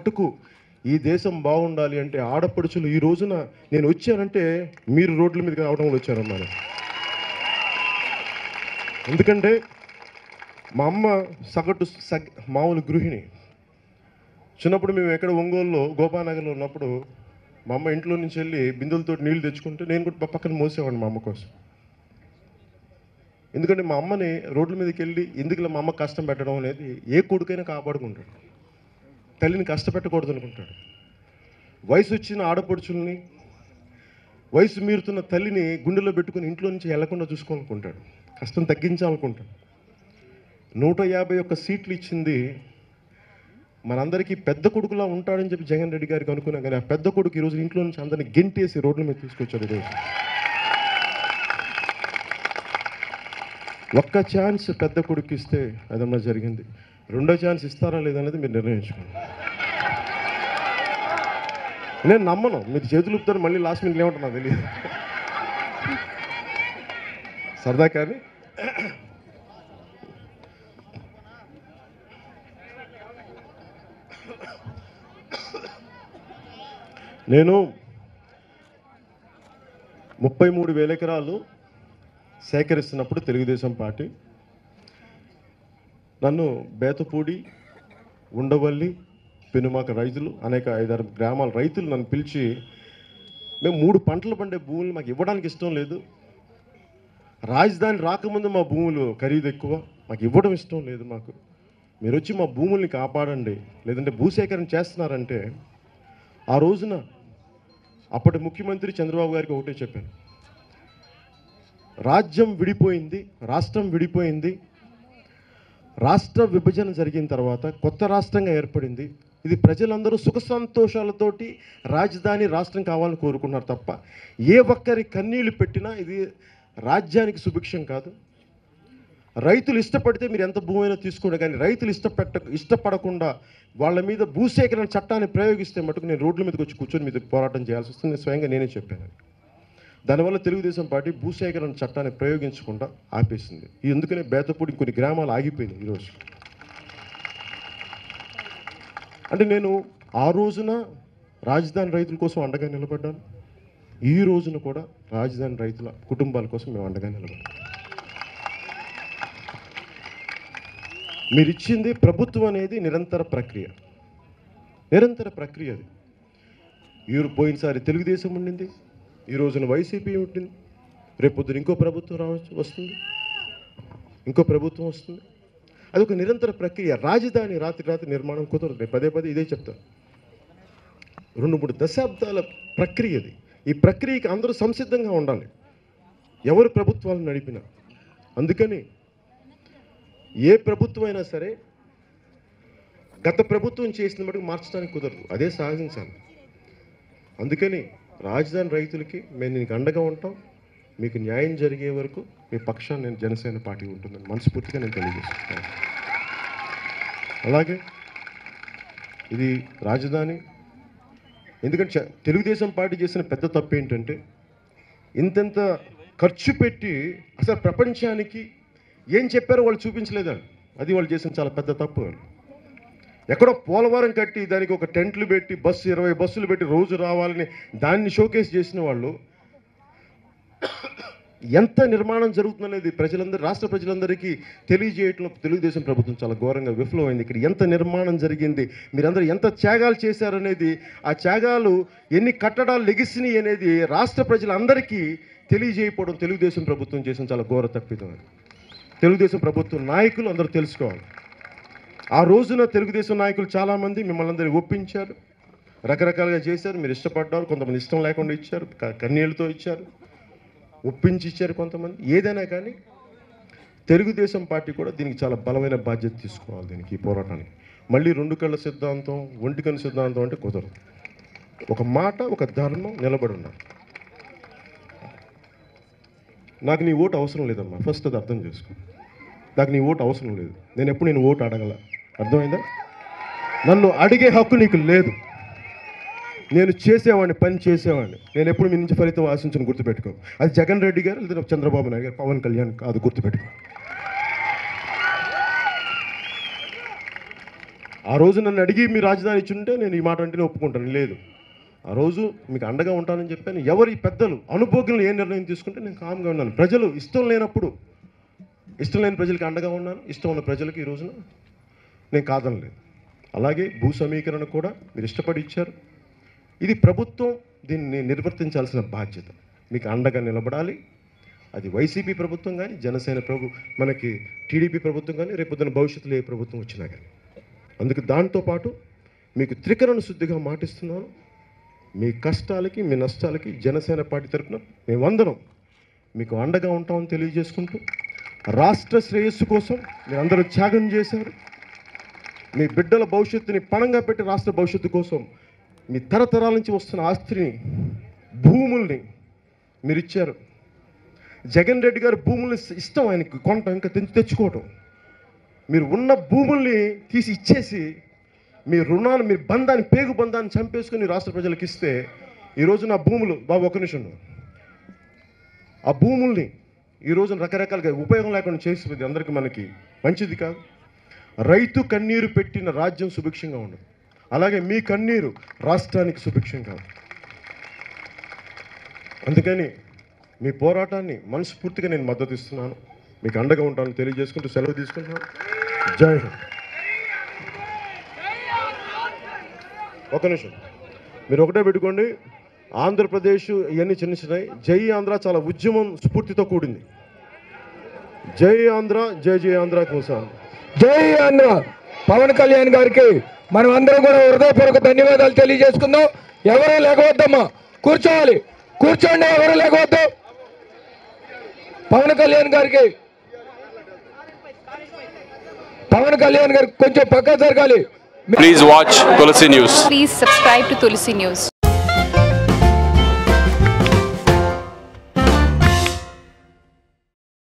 మట్టుకు ఈ దేశం బాగుండాలి అంటే ఆడపడుచులు ఈ రోజున నేను వచ్చానంటే మీరు రోడ్ల మీదకి రావడం వల్ల వచ్చారమ్మా నేను. ఎందుకంటే మా అమ్మ సగటు సగ్ మామూలు గృహిణి చిన్నప్పుడు మేము ఎక్కడ ఒంగోలులో గోపానగర్లో ఉన్నప్పుడు మా అమ్మ ఇంట్లో నుంచి వెళ్ళి బిందులతో నీళ్లు తెచ్చుకుంటే నేను కూడా పక్కన మోసేవాడిని మా అమ్మ కోసం ఎందుకంటే మా అమ్మని రోడ్ల మీదకి వెళ్ళి ఎందుకులా మా అమ్మ కష్టం పెట్టడం అనేది ఏ కొడుకైనా కాపాడుకుంటాడు తల్లిని కష్టపెట్టకూడదు అనుకుంటాడు వయసు వచ్చిన ఆడపడుచుల్ని వయసు మీరుతున్న తల్లిని గుండెలో పెట్టుకుని ఇంట్లో నుంచి వెళ్లకుండా చూసుకోవాలనుకుంటాడు కష్టం తగ్గించాలనుకుంటాడు నూట యాభై ఒక్క సీట్లు ఇచ్చింది మనందరికీ పెద్ద కొడుకులా ఉంటాడని చెప్పి జగన్ రెడ్డి గారికి అనుకున్నాం కానీ ఆ పెద్ద కొడుకు ఈరోజు ఇంట్లో నుంచి అందరిని గెంటేసి రోడ్ల మీద తీసుకొచ్చాడు ఈరోజు ఒక్క ఛాన్స్ పెద్ద కొడుకు ఇస్తే అదమ్మా జరిగింది రెండో ఛాన్స్ ఇస్తారా లేదనేది మీరు నిర్ణయించుకోండి నేను నమ్మను మీరు చేతులు ఊపుతారు మళ్ళీ లాస్ట్ మినిట్ ఏమంటారు నాకు తెలియదు సరదా కానీ నేను ముప్పై మూడు వేల ఎకరాలు సేకరిస్తున్నప్పుడు తెలుగుదేశం పార్టీ నన్ను బేతపూడి ఉండవల్లి పెనుమాక రైతులు అనేక ఐదారు గ్రామాల రైతులు నన్ను పిలిచి మేము మూడు పంటలు పండే భూములు మాకు ఇవ్వడానికి ఇష్టం లేదు రాజధాని రాకముందు మా భూములు ఖరీదు ఎక్కువ మాకు ఇవ్వడం ఇష్టం లేదు మాకు మీరు వచ్చి మా భూముల్ని కాపాడండి లేదంటే భూసేకరణ చేస్తున్నారంటే ఆ రోజున అప్పటి ముఖ్యమంత్రి చంద్రబాబు గారికి ఒకటే చెప్పాను రాజ్యం విడిపోయింది రాష్ట్రం విడిపోయింది రాష్ట్ర విభజన జరిగిన తర్వాత కొత్త రాష్ట్రంగా ఏర్పడింది ఇది ప్రజలందరూ సుఖ సంతోషాలతోటి రాజధాని రాష్ట్రం కావాలని కోరుకున్నారు తప్ప ఏ ఒక్కరి కన్నీళ్లు పెట్టినా ఇది రాజ్యానికి సుభిక్షం కాదు రైతులు ఇష్టపడితే మీరు ఎంత భూమి అయినా తీసుకోండి కానీ రైతులు ఇష్టపెట్ట ఇష్టపడకుండా వాళ్ళ మీద భూసేకరణ చట్టాన్ని ప్రయోగిస్తే మటుకు నేను రోడ్ల మీదకి వచ్చి కూర్చొని మీద పోరాటం చేయాల్సి వస్తుంది నేను స్వయంగా నేనే చెప్పాను దానివల్ల తెలుగుదేశం పార్టీ భూసేకరణ చట్టాన్ని ప్రయోగించకుండా ఆపేసింది ఎందుకనే బేతపూడి కొన్ని గ్రామాలు ఆగిపోయినాయి ఈరోజు అంటే నేను ఆ రోజున రాజధాని రైతుల కోసం అండగా నిలబడ్డాను ఈ రోజున కూడా రాజధాని రైతుల కుటుంబాల కోసం మేము అండగా నిలబడ్డాం మీరు ఇచ్చింది ప్రభుత్వం అనేది నిరంతర ప్రక్రియ నిరంతర ప్రక్రియ అది ఈ పోయినసారి తెలుగుదేశం ఉండింది ఈ రోజున వైసీపీ ఉంటుంది రేపొద్దున ఇంకో ప్రభుత్వం రావచ్చు వస్తుంది ఇంకో ప్రభుత్వం వస్తుంది అది ఒక నిరంతర ప్రక్రియ రాజధాని రాత్రి రాత్రి నిర్మాణం కుదరదు నేను పదే పదే ఇదే చెప్తాను రెండు మూడు దశాబ్దాల ప్రక్రియ అది ఈ ప్రక్రియకి అందరూ సంసిద్ధంగా ఉండాలి ఎవరు ప్రభుత్వాలను నడిపినా అందుకని ఏ ప్రభుత్వం అయినా సరే గత ప్రభుత్వం చేసిన మటుకు మార్చడానికి కుదరదు అదే సాధించాలి అందుకని రాజధాని రైతులకి మేము నీకు అండగా ఉంటాం మీకు న్యాయం జరిగే వరకు మీ పక్షాన్ని నేను జనసేన పార్టీ ఉంటుందని మనస్ఫూర్తిగా నేను తెలియజేస్తున్నాను అలాగే ఇది రాజధాని ఎందుకంటే చ- తెలుగుదేశం పార్టీ చేసిన పెద్ద తప్పు ఏంటంటే ఇంతెంత ఖర్చు పెట్టి అసలు ప్రపంచానికి ఏం చెప్పారో వాళ్ళు చూపించలేదండి అది వాళ్ళు చేసిన చాలా పెద్ద తప్పు వాళ్ళు ఎక్కడో పోలవరం కట్టి దానికి ఒక టెంట్లు పెట్టి బస్సు ఇరవై బస్సులు పెట్టి రోజు రావాలని దాన్ని షోకేస్ చేసిన వాళ్ళు ఎంత నిర్మాణం జరుగుతుందనేది ప్రజలందరూ రాష్ట్ర ప్రజలందరికీ తెలియజేయటంలో తెలుగుదేశం ప్రభుత్వం చాలా ఘోరంగా విఫలమైంది ఇక్కడ ఎంత నిర్మాణం జరిగింది మీరందరూ ఎంత త్యాగాలు చేశారనేది ఆ త్యాగాలు ఎన్ని కట్టడాలు లెగిసినాయి అనేది రాష్ట్ర ప్రజలందరికీ తెలియజేయకపోవడం తెలుగుదేశం ప్రభుత్వం చేసిన చాలా ఘోర తప్పిదం అది తెలుగుదేశం ప్రభుత్వం నాయకులు అందరూ తెలుసుకోవాలి ఆ రోజున తెలుగుదేశం నాయకులు చాలామంది మిమ్మల్ని అందరినీ ఒప్పించారు రకరకాలుగా చేశారు మీరు ఇష్టపడ్డారు కొంతమంది ఇష్టం లేకుండా ఇచ్చారు క- కన్నీళ్ళతో ఇచ్చారు ఒప్పించి ఇచ్చారు కొంతమంది ఏదైనా కానీ తెలుగుదేశం పార్టీ కూడా దీనికి చాలా బలమైన బాధ్యత తీసుకోవాలి దీనికి ఈ పోరాటానికి మళ్ళీ రెండు కళ్ళ సిద్ధాంతం ఒంటి కన్ను సిద్ధాంతం అంటే కుదరదు ఒక మాట ఒక ధర్మం నిలబడి ఉన్నారు నాకు నీ ఓటు అవసరం లేదమ్మా ఫస్ట్ అది అర్థం చేసుకో నాకు నీ ఓటు అవసరం లేదు నేను ఎప్పుడు నేను ఓటు అడగల అర్థమైందా నన్ను అడిగే హక్కు నీకు లేదు నేను చేసేవాడిని పని చేసేవాడిని నేను ఎప్పుడు మీ నుంచి ఫలితం ఆశించను గుర్తుపెట్టుకో అది జగన్ రెడ్డి గారు లేదా చంద్రబాబు నాయుడు గారు పవన్ కళ్యాణ్ కాదు గుర్తుపెట్టుకో ఆ రోజు నన్ను అడిగి మీ రాజధాని ఇచ్చుంటే నేను ఈ మాట అంటేనే ఒప్పుకుంటాను లేదు ఆ రోజు మీకు అండగా ఉంటానని చెప్పాను ఎవరి పెద్దలు అనుభోగులు ఏ నిర్ణయం తీసుకుంటే నేను కామ్గా ఉన్నాను ప్రజలు ఇష్టం లేనప్పుడు ఇష్టం లేని ప్రజలకి అండగా ఉన్నాను ఇష్టం ఉన్న ప్రజలకి ఈ రోజున నేను కాదనలేదు అలాగే భూ సమీకరణ కూడా మీరు ఇష్టపడి ఇచ్చారు ఇది ప్రభుత్వం దీన్ని నిర్వర్తించాల్సిన బాధ్యత మీకు అండగా నిలబడాలి అది వైసీపీ ప్రభుత్వం కానీ జనసేన ప్రభు మనకి టీడీపీ ప్రభుత్వం కానీ రేపొద్దున భవిష్యత్తులో ఏ ప్రభుత్వం వచ్చినా కానీ అందుకు దాంతోపాటు మీకు త్రికరణ శుద్ధిగా మాటిస్తున్నాను మీ కష్టాలకి మీ నష్టాలకి జనసేన పార్టీ తరఫున మేమందరం మీకు అండగా ఉంటామని తెలియజేసుకుంటూ రాష్ట్ర శ్రేయస్సు కోసం మీరందరూ త్యాగం చేశారు మీ బిడ్డల భవిష్యత్తుని పణంగా పెట్టి రాష్ట్ర భవిష్యత్తు కోసం మీ తరతరాల నుంచి వస్తున్న ఆస్తిని భూముల్ని మీరు ఇచ్చారు జగన్ రెడ్డి గారు భూముల్ని ఇష్టం ఆయనకి కొనటం ఇంకా తెచ్చి తెచ్చుకోవటం మీరు ఉన్న భూముల్ని తీసి ఇచ్చేసి మీ రుణాలు మీ బంధాన్ని పేగు బంధాన్ని చంపేసుకుని రాష్ట్ర ప్రజలకు ఇస్తే ఈరోజు నా భూములు బాబు ఒక నిమిషం ఉండు. ఆ భూముల్ని ఈ రోజున రకరకాలుగా ఉపయోగం లేకుండా చేసేది అందరికీ మనకి మంచిది కాదు రైతు కన్నీరు పెట్టిన రాజ్యం సుభిక్షంగా ఉండదు అలాగే మీ కన్నీరు రాష్ట్రానికి సుభిక్షం కాదు అందుకని మీ పోరాటాన్ని మనస్ఫూర్తిగా నేను మద్దతు ఇస్తున్నాను మీకు అండగా ఉంటాను తెలియజేసుకుంటూ సెలవు తీసుకుంటున్నాను జై హింద్ ఒక నిమిషం మీరు ఒకటే పెట్టుకోండి ఆంధ్రప్రదేశ్ ఇవన్నీ చిన్న చిన్నవి జై ఆంధ్ర చాలా ఉద్యమం స్ఫూర్తితో కూడింది జై ఆంధ్ర జై జై ఆంధ్ర కోసం జై ఆంధ్ర పవన్ కళ్యాణ్ గారికి మనం అందరం కూడా హృదయపూర్వక ధన్యవాదాలు తెలియజేసుకుందాం ఎవరు లేకవద్దమ్మా కూర్చోవాలి కూర్చోండి ఎవరు లేకవద్దు పవన్ కళ్యాణ్ గారికి పవన్ కళ్యాణ్ గారికి కొంచెం పక్క జరగాలి Please watch Tulsi News. Please subscribe to Tulsi News.